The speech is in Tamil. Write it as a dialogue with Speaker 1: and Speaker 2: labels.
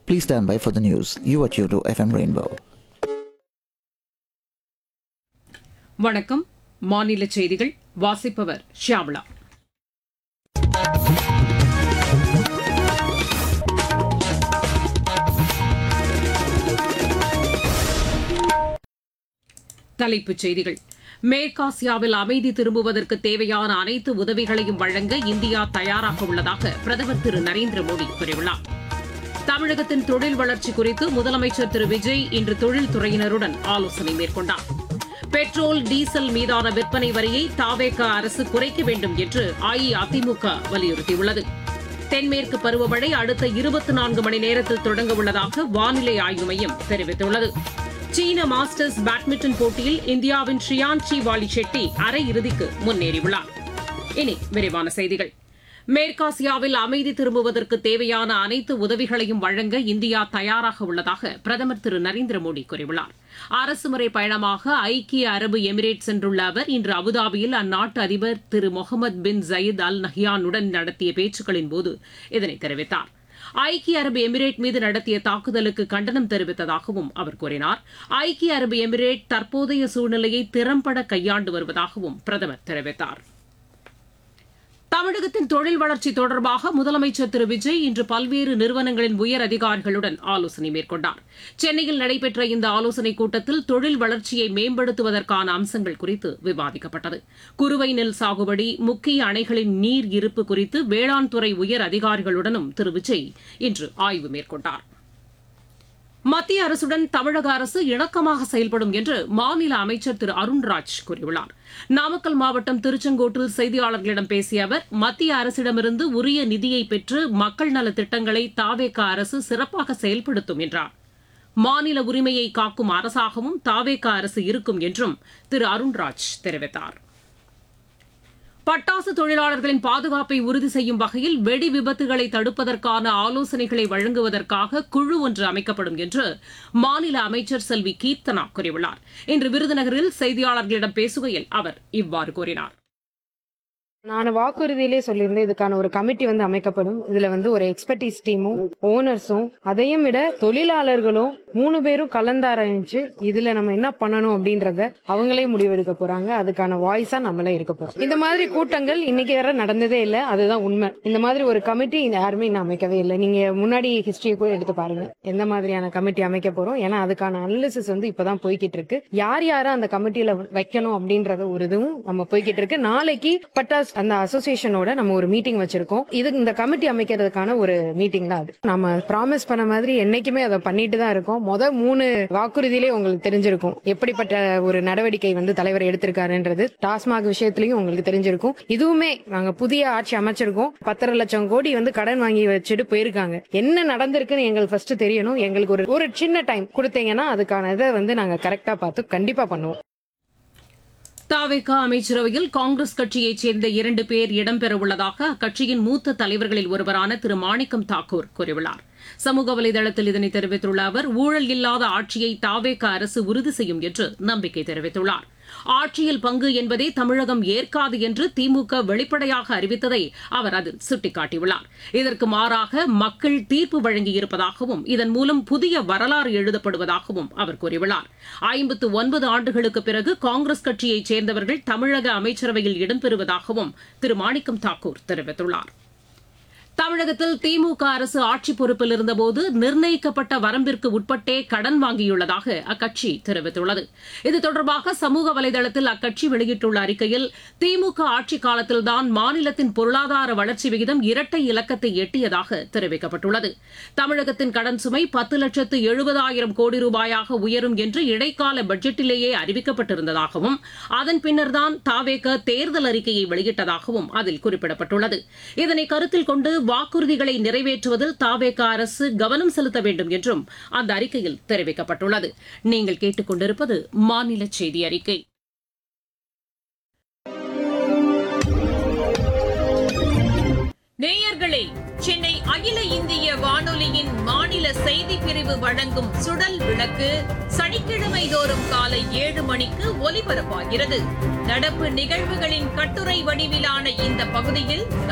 Speaker 1: Please stand by for the news. You are tuned to FM Rainbow.
Speaker 2: வணக்கம் மாநில செய்திகள் வாசிப்பவர் ஷியாமளா தலைப்புச் செய்திகள் மேற்காசியாவில் அமைதி திரும்புவதற்கு தேவையான அனைத்து உதவிகளையும் வழங்க இந்தியா தயாராக உள்ளதாக பிரதமர் திரு நரேந்திர மோடி கூறியுள்ளார் தமிழகத்தின் தொழில் வளர்ச்சி குறித்து முதலமைச்சர் திரு விஜய் இன்று தொழில்துறையினருடன் ஆலோசனை மேற்கொண்டார் பெட்ரோல் டீசல் மீதான விற்பனை வரியை தாவேக அரசு குறைக்க வேண்டும் என்று அஇஅதிமுக வலியுறுத்தியுள்ளது தென்மேற்கு பருவமழை அடுத்த இருபத்தி நான்கு மணி நேரத்தில் தொடங்க உள்ளதாக வானிலை ஆய்வு மையம் தெரிவித்துள்ளது சீன மாஸ்டர்ஸ் பேட்மிண்டன் போட்டியில் இந்தியாவின் ஷியான்சி வாலி ஷெட்டி அரையிறுதிக்கு முன்னேறியுள்ளார் இனி விரிவான செய்திகள் மேற்காசியாவில் அமைதி திரும்புவதற்கு தேவையான அனைத்து உதவிகளையும் வழங்க இந்தியா தயாராக உள்ளதாக பிரதமர் திரு நரேந்திர மோடி கூறியுள்ளார் அரசுமுறை பயணமாக ஐக்கிய அரபு எமிரேட் சென்றுள்ள அவர் இன்று அபுதாபியில் அந்நாட்டு அதிபர் திரு முகமது பின் ஜயீத் அல் நஹ்யானுடன் நடத்திய பேச்சுக்களின் போது இதனை தெரிவித்தார் ஐக்கிய அரபு எமிரேட் மீது நடத்திய தாக்குதலுக்கு கண்டனம் தெரிவித்ததாகவும் அவர் கூறினார் ஐக்கிய அரபு எமிரேட் தற்போதைய சூழ்நிலையை திறம்பட கையாண்டு வருவதாகவும் பிரதமர் தெரிவித்தார் தமிழகத்தின் தொழில் வளர்ச்சி தொடர்பாக முதலமைச்சர் திரு விஜய் இன்று பல்வேறு நிறுவனங்களின் உயர் அதிகாரிகளுடன் ஆலோசனை மேற்கொண்டார் சென்னையில் நடைபெற்ற இந்த ஆலோசனைக் கூட்டத்தில் தொழில் வளர்ச்சியை மேம்படுத்துவதற்கான அம்சங்கள் குறித்து விவாதிக்கப்பட்டது குறுவை நெல் சாகுபடி முக்கிய அணைகளின் நீர் இருப்பு குறித்து வேளாண் துறை உயர் அதிகாரிகளுடனும் திரு விஜய் இன்று ஆய்வு மேற்கொண்டார் மத்திய அரசுடன் தமிழக அரசு இணக்கமாக செயல்படும் என்று மாநில அமைச்சர் திரு அருண்ராஜ் கூறியுள்ளார் நாமக்கல் மாவட்டம் திருச்செங்கோட்டில் செய்தியாளர்களிடம் பேசிய அவர் மத்திய அரசிடமிருந்து உரிய நிதியை பெற்று மக்கள் நல திட்டங்களை தாவேக அரசு சிறப்பாக செயல்படுத்தும் என்றார் மாநில உரிமையை காக்கும் அரசாகவும் தாவேக அரசு இருக்கும் என்றும் திரு அருண்ராஜ் தெரிவித்தார் பட்டாசு தொழிலாளர்களின் பாதுகாப்பை உறுதி செய்யும் வகையில் வெடி விபத்துகளை தடுப்பதற்கான ஆலோசனைகளை வழங்குவதற்காக குழு ஒன்று அமைக்கப்படும் என்று மாநில அமைச்சர் செல்வி கீர்த்தனா கூறியுள்ளார் இன்று விருதுநகரில் செய்தியாளர்களிடம் பேசுகையில் அவர் இவ்வாறு கூறினார்
Speaker 3: நான் வாக்குறுதியிலே சொல்லியிருந்தேன் இதுக்கான ஒரு கமிட்டி வந்து அமைக்கப்படும் இதுல வந்து ஒரு எக்ஸ்பர்டீஸ் டீமும் ஓனர்ஸும் அதையும் விட தொழிலாளர்களும் மூணு பேரும் கலந்தாராய்ஞ்சு இதுல நம்ம என்ன பண்ணணும் அப்படின்றத அவங்களே முடிவெடுக்க போறாங்க அதுக்கான வாய்ஸா நம்மளே இருக்க போறோம் இந்த மாதிரி கூட்டங்கள் இன்னைக்கு வரை நடந்ததே இல்லை அதுதான் உண்மை இந்த மாதிரி ஒரு கமிட்டி யாருமே இன்னும் அமைக்கவே இல்லை நீங்க முன்னாடி ஹிஸ்டரியை கூட எடுத்து பாருங்க எந்த மாதிரியான கமிட்டி அமைக்க போறோம் ஏன்னா அதுக்கான அனாலிசிஸ் வந்து இப்பதான் போய்கிட்டு இருக்கு யார் யாரை அந்த கமிட்டியில வைக்கணும் அப்படின்றத ஒரு இதுவும் நம்ம போய்கிட்டு இருக்கு நாளைக்கு பட்டாஸ் அந்த அசோசியேஷனோட நம்ம ஒரு மீட்டிங் வச்சிருக்கோம் இது இந்த கமிட்டி அமைக்கிறதுக்கான ஒரு மீட்டிங் தான் அது நம்ம ப்ராமிஸ் பண்ண மாதிரி என்னைக்குமே அதை பண்ணிட்டு தான் இருக்கோம் முத மூணு வாக்குறுதியிலே உங்களுக்கு தெரிஞ்சிருக்கும் எப்படிப்பட்ட ஒரு நடவடிக்கை வந்து தலைவர் எடுத்திருக்காருன்றது டாஸ்மாக் விஷயத்திலையும் உங்களுக்கு தெரிஞ்சிருக்கும் இதுவுமே நாங்க புதிய ஆட்சி அமைச்சிருக்கோம் பத்தரை லட்சம் கோடி வந்து கடன் வாங்கி வச்சுட்டு போயிருக்காங்க என்ன நடந்திருக்குன்னு எங்களுக்கு ஃபர்ஸ்ட் தெரியணும் எங்களுக்கு ஒரு ஒரு சின்ன டைம் கொடுத்தீங்கன்னா அதுக்கான இதை வந்து நாங்க கரெக்டா பார்த்து கண்டிப்பா பண்ணுவோம்
Speaker 2: தாவேகா அமைச்சரவையில் காங்கிரஸ் கட்சியைச் சேர்ந்த இரண்டு பேர் இடம்பெறவுள்ளதாக அக்கட்சியின் மூத்த தலைவர்களில் ஒருவரான திரு மாணிக்கம் தாக்கூர் கூறியுள்ளார் சமூக வலைதளத்தில் இதனை தெரிவித்துள்ள அவர் ஊழல் இல்லாத ஆட்சியை தாவேகா அரசு உறுதி செய்யும் என்று நம்பிக்கை தெரிவித்துள்ளார் ஆட்சியில் பங்கு என்பதை தமிழகம் ஏற்காது என்று திமுக வெளிப்படையாக அறிவித்ததை அவர் அதில் சுட்டிக்காட்டியுள்ளார் இதற்கு மாறாக மக்கள் தீர்ப்பு வழங்கியிருப்பதாகவும் இதன் மூலம் புதிய வரலாறு எழுதப்படுவதாகவும் அவர் கூறியுள்ளார் ஐம்பத்து ஒன்பது ஆண்டுகளுக்கு பிறகு காங்கிரஸ் கட்சியைச் சேர்ந்தவர்கள் தமிழக அமைச்சரவையில் இடம்பெறுவதாகவும் திரு மாணிக்கம் தாக்கூர் தெரிவித்துள்ளார் தமிழகத்தில் திமுக அரசு ஆட்சி பொறுப்பில் இருந்தபோது நிர்ணயிக்கப்பட்ட வரம்பிற்கு உட்பட்டே கடன் வாங்கியுள்ளதாக அக்கட்சி தெரிவித்துள்ளது இது தொடர்பாக சமூக வலைதளத்தில் அக்கட்சி வெளியிட்டுள்ள அறிக்கையில் திமுக ஆட்சி காலத்தில்தான் மாநிலத்தின் பொருளாதார வளர்ச்சி விகிதம் இரட்டை இலக்கத்தை எட்டியதாக தெரிவிக்கப்பட்டுள்ளது தமிழகத்தின் கடன் சுமை பத்து லட்சத்து எழுபதாயிரம் கோடி ரூபாயாக உயரும் என்று இடைக்கால பட்ஜெட்டிலேயே அறிவிக்கப்பட்டிருந்ததாகவும் அதன் பின்னர்தான் தாவேக தேர்தல் அறிக்கையை வெளியிட்டதாகவும் அதில் குறிப்பிடப்பட்டுள்ளது இதனை கருத்தில் கொண்டு வாக்குறுதிகளை நிறைவேற்றுவதில் தாவேக அரசு கவனம் செலுத்த வேண்டும் என்றும் அந்த அறிக்கையில் தெரிவிக்கப்பட்டுள்ளது நீங்கள் கேட்டுக்கொண்டிருப்பது மாநில செய்தி அறிக்கை நேயர்களே சென்னை அகில இந்திய வானொலியின் மாநில செய்தி பிரிவு வழங்கும் சுடல் விளக்கு சனிக்கிழமை தோறும் காலை ஏழு மணிக்கு ஒலிபரப்பாகிறது நடப்பு நிகழ்வுகளின் கட்டுரை வடிவிலான இந்த பகுதியில்